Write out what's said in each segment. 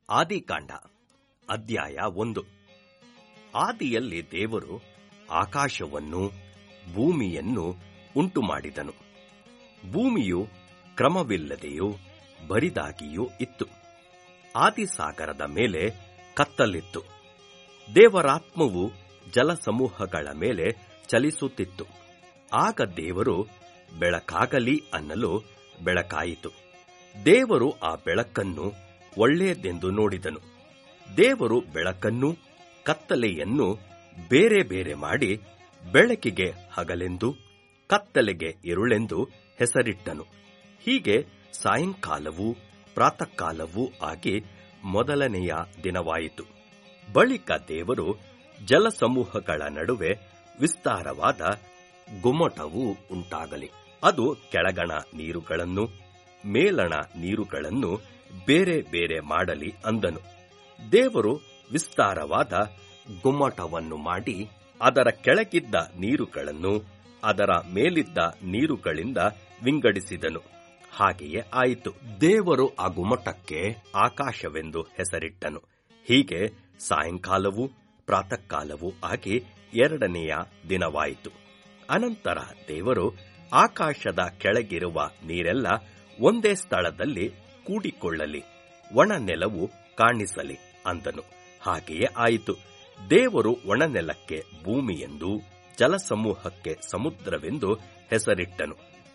ಆದಿಕಾಂಡ ಅಧ್ಯಾಯ ಒಂದು ಆದಿಯಲ್ಲಿ ದೇವರು ಆಕಾಶವನ್ನು ಭೂಮಿಯನ್ನು ಉಂಟು ಮಾಡಿದನು ಭೂಮಿಯು ಕ್ರಮವಿಲ್ಲದೆಯೂ ಬರಿದಾಗಿಯೂ ಇತ್ತು ಆದಿಸಾಗರದ ಮೇಲೆ ಕತ್ತಲಿತ್ತು ದೇವರಾತ್ಮವು ಜಲಸಮೂಹಗಳ ಮೇಲೆ ಚಲಿಸುತ್ತಿತ್ತು ಆಗ ದೇವರು ಬೆಳಕಾಗಲಿ ಅನ್ನಲು ಬೆಳಕಾಯಿತು ದೇವರು ಆ ಬೆಳಕನ್ನು ಒಳ್ಳೆಯದೆಂದು ನೋಡಿದನು ದೇವರು ಬೆಳಕನ್ನು ಕತ್ತಲೆಯನ್ನು ಬೇರೆ ಬೇರೆ ಮಾಡಿ ಬೆಳಕಿಗೆ ಹಗಲೆಂದು ಕತ್ತಲೆಗೆ ಇರುಳೆಂದು ಹೆಸರಿಟ್ಟನು ಹೀಗೆ ಸಾಯಂಕಾಲವೂ ಪ್ರಾತಃಕಾಲವೂ ಆಗಿ ಮೊದಲನೆಯ ದಿನವಾಯಿತು ಬಳಿಕ ದೇವರು ಜಲಸಮೂಹಗಳ ನಡುವೆ ವಿಸ್ತಾರವಾದ ಗುಮ್ಮಟವು ಉಂಟಾಗಲಿ ಅದು ಕೆಳಗಣ ನೀರುಗಳನ್ನು ಮೇಲಣ ನೀರುಗಳನ್ನು ಬೇರೆ ಬೇರೆ ಮಾಡಲಿ ಅಂದನು ದೇವರು ವಿಸ್ತಾರವಾದ ಗುಮ್ಮಟವನ್ನು ಮಾಡಿ ಅದರ ಕೆಳಗಿದ್ದ ನೀರುಗಳನ್ನು ಅದರ ಮೇಲಿದ್ದ ನೀರುಗಳಿಂದ ವಿಂಗಡಿಸಿದನು ಹಾಗೆಯೇ ಆಯಿತು ದೇವರು ಆ ಗುಮ್ಮಟಕ್ಕೆ ಆಕಾಶವೆಂದು ಹೆಸರಿಟ್ಟನು ಹೀಗೆ ಸಾಯಂಕಾಲವೂ ಪ್ರಾತಃಕಾಲವೂ ಆಗಿ ಎರಡನೆಯ ದಿನವಾಯಿತು ಅನಂತರ ದೇವರು ಆಕಾಶದ ಕೆಳಗಿರುವ ನೀರೆಲ್ಲ ಒಂದೇ ಸ್ಥಳದಲ್ಲಿ ಕೂಡಿಕೊಳ್ಳಲಿ ಒಣ ನೆಲವು ಕಾಣಿಸಲಿ ಅಂದನು ಹಾಗೆಯೇ ಆಯಿತು ದೇವರು ಒಣನೆಲಕ್ಕೆ ಭೂಮಿಯೆಂದು ಜಲಸಮೂಹಕ್ಕೆ ಸಮುದ್ರವೆಂದು ಹೆಸರಿಟ್ಟನು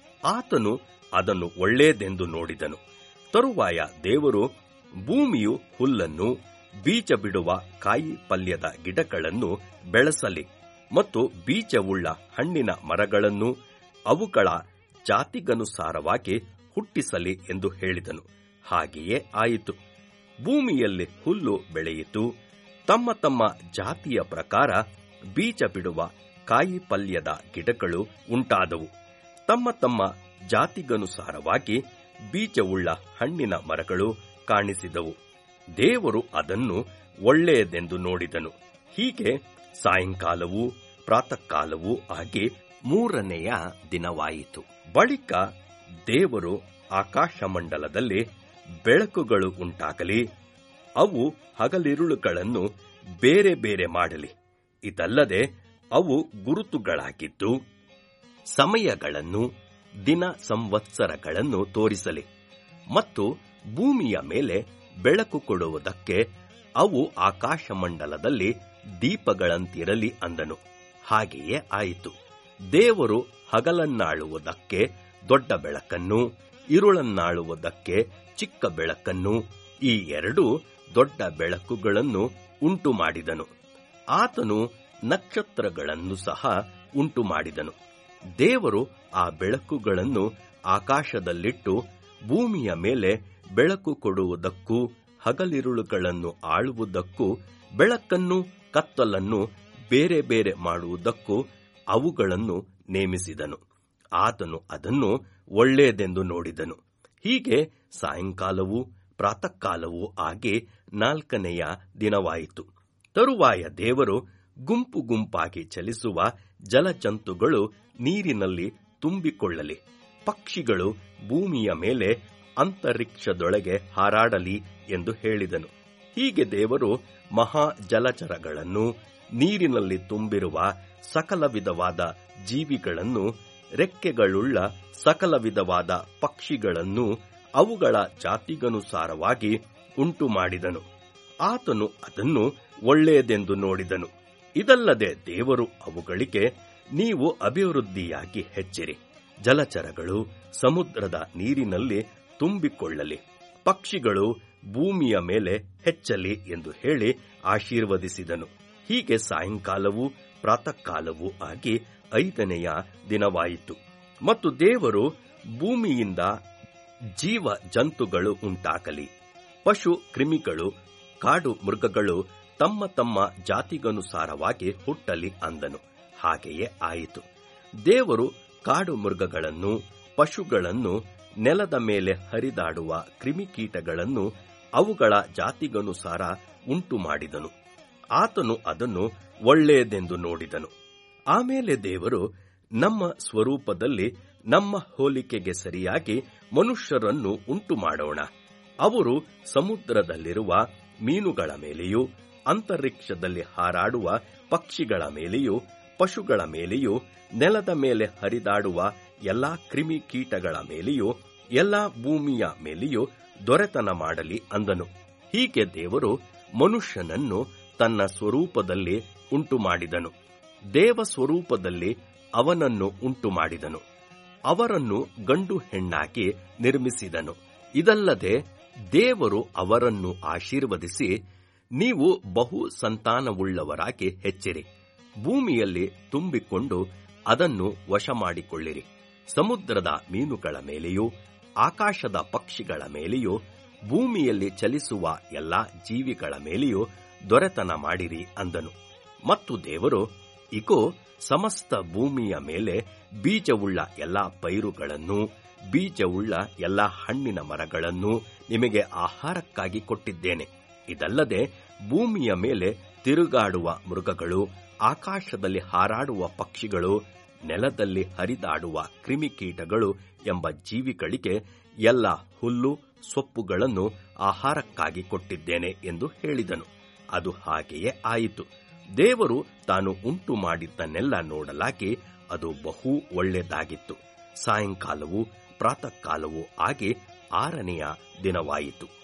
ಆತನು ಅದನ್ನು ಒಳ್ಳೆಯದೆಂದು ನೋಡಿದನು ತರುವಾಯ ದೇವರು ಭೂಮಿಯು ಹುಲ್ಲನ್ನು ಬೀಜ ಬಿಡುವ ಕಾಯಿ ಪಲ್ಯದ ಗಿಡಗಳನ್ನು ಬೆಳೆಸಲಿ ಮತ್ತು ಬೀಜವುಳ್ಳ ಹಣ್ಣಿನ ಮರಗಳನ್ನು ಅವುಗಳ ಜಾತಿಗನುಸಾರವಾಗಿ ಹುಟ್ಟಿಸಲಿ ಎಂದು ಹೇಳಿದನು ಹಾಗೆಯೇ ಆಯಿತು ಭೂಮಿಯಲ್ಲಿ ಹುಲ್ಲು ಬೆಳೆಯಿತು ತಮ್ಮ ತಮ್ಮ ಜಾತಿಯ ಪ್ರಕಾರ ಬೀಜ ಬಿಡುವ ಕಾಯಿ ಪಲ್ಯದ ಗಿಡಗಳು ಉಂಟಾದವು ತಮ್ಮ ತಮ್ಮ ಜಾತಿಗನುಸಾರವಾಗಿ ಬೀಜವುಳ್ಳ ಹಣ್ಣಿನ ಮರಗಳು ಕಾಣಿಸಿದವು ದೇವರು ಅದನ್ನು ಒಳ್ಳೆಯದೆಂದು ನೋಡಿದನು ಹೀಗೆ ಸಾಯಂಕಾಲವೂ ಪ್ರಾತಃಕಾಲವೂ ಆಗಿ ಮೂರನೆಯ ದಿನವಾಯಿತು ಬಳಿಕ ದೇವರು ಆಕಾಶಮಂಡಲದಲ್ಲಿ ಬೆಳಕುಗಳು ಉಂಟಾಗಲಿ ಅವು ಹಗಲಿರುಳುಗಳನ್ನು ಬೇರೆ ಬೇರೆ ಮಾಡಲಿ ಇದಲ್ಲದೆ ಅವು ಗುರುತುಗಳಾಗಿದ್ದು ಸಮಯಗಳನ್ನು ದಿನ ಸಂವತ್ಸರಗಳನ್ನು ತೋರಿಸಲಿ ಮತ್ತು ಭೂಮಿಯ ಮೇಲೆ ಬೆಳಕು ಕೊಡುವುದಕ್ಕೆ ಅವು ಆಕಾಶಮಂಡಲದಲ್ಲಿ ದೀಪಗಳಂತಿರಲಿ ಅಂದನು ಹಾಗೆಯೇ ಆಯಿತು ದೇವರು ಹಗಲನ್ನಾಳುವುದಕ್ಕೆ ದೊಡ್ಡ ಬೆಳಕನ್ನು ಇರುಳನ್ನಾಳುವುದಕ್ಕೆ ಚಿಕ್ಕ ಬೆಳಕನ್ನು ಈ ಎರಡೂ ದೊಡ್ಡ ಬೆಳಕುಗಳನ್ನು ಉಂಟು ಮಾಡಿದನು ಆತನು ನಕ್ಷತ್ರಗಳನ್ನು ಸಹ ಉಂಟು ಮಾಡಿದನು ದೇವರು ಆ ಬೆಳಕುಗಳನ್ನು ಆಕಾಶದಲ್ಲಿಟ್ಟು ಭೂಮಿಯ ಮೇಲೆ ಬೆಳಕು ಕೊಡುವುದಕ್ಕೂ ಹಗಲಿರುಳುಗಳನ್ನು ಆಳುವುದಕ್ಕೂ ಬೆಳಕನ್ನು ಕತ್ತಲನ್ನು ಬೇರೆ ಬೇರೆ ಮಾಡುವುದಕ್ಕೂ ಅವುಗಳನ್ನು ನೇಮಿಸಿದನು ಆತನು ಅದನ್ನು ಒಳ್ಳೆಯದೆಂದು ನೋಡಿದನು ಹೀಗೆ ಸಾಯಂಕಾಲವೂ ಪ್ರಾತಃಕಾಲವೂ ಆಗಿ ನಾಲ್ಕನೆಯ ದಿನವಾಯಿತು ತರುವಾಯ ದೇವರು ಗುಂಪು ಗುಂಪಾಗಿ ಚಲಿಸುವ ಜಲಜಂತುಗಳು ನೀರಿನಲ್ಲಿ ತುಂಬಿಕೊಳ್ಳಲಿ ಪಕ್ಷಿಗಳು ಭೂಮಿಯ ಮೇಲೆ ಅಂತರಿಕ್ಷದೊಳಗೆ ಹಾರಾಡಲಿ ಎಂದು ಹೇಳಿದನು ಹೀಗೆ ದೇವರು ಮಹಾ ಜಲಚರಗಳನ್ನು ನೀರಿನಲ್ಲಿ ತುಂಬಿರುವ ಸಕಲ ವಿಧವಾದ ಜೀವಿಗಳನ್ನು ರೆಕ್ಕೆಗಳುಳ್ಳ ಸಕಲ ವಿಧವಾದ ಪಕ್ಷಿಗಳನ್ನು ಅವುಗಳ ಜಾತಿಗನುಸಾರವಾಗಿ ಉಂಟು ಮಾಡಿದನು ಆತನು ಅದನ್ನು ಒಳ್ಳೆಯದೆಂದು ನೋಡಿದನು ಇದಲ್ಲದೆ ದೇವರು ಅವುಗಳಿಗೆ ನೀವು ಅಭಿವೃದ್ಧಿಯಾಗಿ ಹೆಚ್ಚಿರಿ ಜಲಚರಗಳು ಸಮುದ್ರದ ನೀರಿನಲ್ಲಿ ತುಂಬಿಕೊಳ್ಳಲಿ ಪಕ್ಷಿಗಳು ಭೂಮಿಯ ಮೇಲೆ ಹೆಚ್ಚಲಿ ಎಂದು ಹೇಳಿ ಆಶೀರ್ವದಿಸಿದನು ಹೀಗೆ ಸಾಯಂಕಾಲವೂ ಪ್ರಾತಃಕಾಲವೂ ಆಗಿ ಐದನೆಯ ದಿನವಾಯಿತು ಮತ್ತು ದೇವರು ಭೂಮಿಯಿಂದ ಜೀವ ಜಂತುಗಳು ಉಂಟಾಗಲಿ ಪಶು ಕ್ರಿಮಿಗಳು ಕಾಡು ಮೃಗಗಳು ತಮ್ಮ ತಮ್ಮ ಜಾತಿಗನುಸಾರವಾಗಿ ಹುಟ್ಟಲಿ ಅಂದನು ಹಾಗೆಯೇ ಆಯಿತು ದೇವರು ಕಾಡು ಮೃಗಗಳನ್ನು ಪಶುಗಳನ್ನು ನೆಲದ ಮೇಲೆ ಹರಿದಾಡುವ ಕ್ರಿಮಿಕೀಟಗಳನ್ನು ಅವುಗಳ ಜಾತಿಗನುಸಾರ ಉಂಟು ಮಾಡಿದನು ಆತನು ಅದನ್ನು ಒಳ್ಳೆಯದೆಂದು ನೋಡಿದನು ಆಮೇಲೆ ದೇವರು ನಮ್ಮ ಸ್ವರೂಪದಲ್ಲಿ ನಮ್ಮ ಹೋಲಿಕೆಗೆ ಸರಿಯಾಗಿ ಮನುಷ್ಯರನ್ನು ಉಂಟು ಮಾಡೋಣ ಅವರು ಸಮುದ್ರದಲ್ಲಿರುವ ಮೀನುಗಳ ಮೇಲೆಯೂ ಅಂತರಿಕ್ಷದಲ್ಲಿ ಹಾರಾಡುವ ಪಕ್ಷಿಗಳ ಮೇಲೆಯೂ ಪಶುಗಳ ಮೇಲೆಯೂ ನೆಲದ ಮೇಲೆ ಹರಿದಾಡುವ ಎಲ್ಲಾ ಕ್ರಿಮಿ ಕೀಟಗಳ ಮೇಲೆಯೂ ಎಲ್ಲಾ ಭೂಮಿಯ ಮೇಲೆಯೂ ದೊರೆತನ ಮಾಡಲಿ ಅಂದನು ಹೀಗೆ ದೇವರು ಮನುಷ್ಯನನ್ನು ತನ್ನ ಸ್ವರೂಪದಲ್ಲಿ ಉಂಟು ಮಾಡಿದನು ದೇವ ಸ್ವರೂಪದಲ್ಲಿ ಅವನನ್ನು ಉಂಟು ಮಾಡಿದನು ಅವರನ್ನು ಗಂಡು ಹೆಣ್ಣಾಗಿ ನಿರ್ಮಿಸಿದನು ಇದಲ್ಲದೆ ದೇವರು ಅವರನ್ನು ಆಶೀರ್ವದಿಸಿ ನೀವು ಬಹು ಸಂತಾನವುಳ್ಳವರಾಗಿ ಹೆಚ್ಚಿರಿ ಭೂಮಿಯಲ್ಲಿ ತುಂಬಿಕೊಂಡು ಅದನ್ನು ವಶ ಮಾಡಿಕೊಳ್ಳಿರಿ ಸಮುದ್ರದ ಮೀನುಗಳ ಮೇಲೆಯೂ ಆಕಾಶದ ಪಕ್ಷಿಗಳ ಮೇಲೆಯೂ ಭೂಮಿಯಲ್ಲಿ ಚಲಿಸುವ ಎಲ್ಲಾ ಜೀವಿಗಳ ಮೇಲೆಯೂ ದೊರೆತನ ಮಾಡಿರಿ ಅಂದನು ಮತ್ತು ದೇವರು ಇಗೋ ಸಮಸ್ತ ಭೂಮಿಯ ಮೇಲೆ ಬೀಜವುಳ್ಳ ಎಲ್ಲಾ ಪೈರುಗಳನ್ನೂ ಬೀಜವುಳ್ಳ ಎಲ್ಲಾ ಹಣ್ಣಿನ ಮರಗಳನ್ನೂ ನಿಮಗೆ ಆಹಾರಕ್ಕಾಗಿ ಕೊಟ್ಟಿದ್ದೇನೆ ಇದಲ್ಲದೆ ಭೂಮಿಯ ಮೇಲೆ ತಿರುಗಾಡುವ ಮೃಗಗಳು ಆಕಾಶದಲ್ಲಿ ಹಾರಾಡುವ ಪಕ್ಷಿಗಳು ನೆಲದಲ್ಲಿ ಹರಿದಾಡುವ ಕ್ರಿಮಿಕೀಟಗಳು ಎಂಬ ಜೀವಿಗಳಿಗೆ ಎಲ್ಲ ಹುಲ್ಲು ಸೊಪ್ಪುಗಳನ್ನು ಆಹಾರಕ್ಕಾಗಿ ಕೊಟ್ಟಿದ್ದೇನೆ ಎಂದು ಹೇಳಿದನು ಅದು ಹಾಗೆಯೇ ಆಯಿತು ದೇವರು ತಾನು ಉಂಟು ಮಾಡಿದ್ದನ್ನೆಲ್ಲ ನೋಡಲಾಗಿ ಅದು ಬಹು ಒಳ್ಳೆಯದಾಗಿತ್ತು ಸಾಯಂಕಾಲವೂ ಪ್ರಾತಃಕಾಲವೂ ಆಗಿ ಆರನೆಯ ದಿನವಾಯಿತು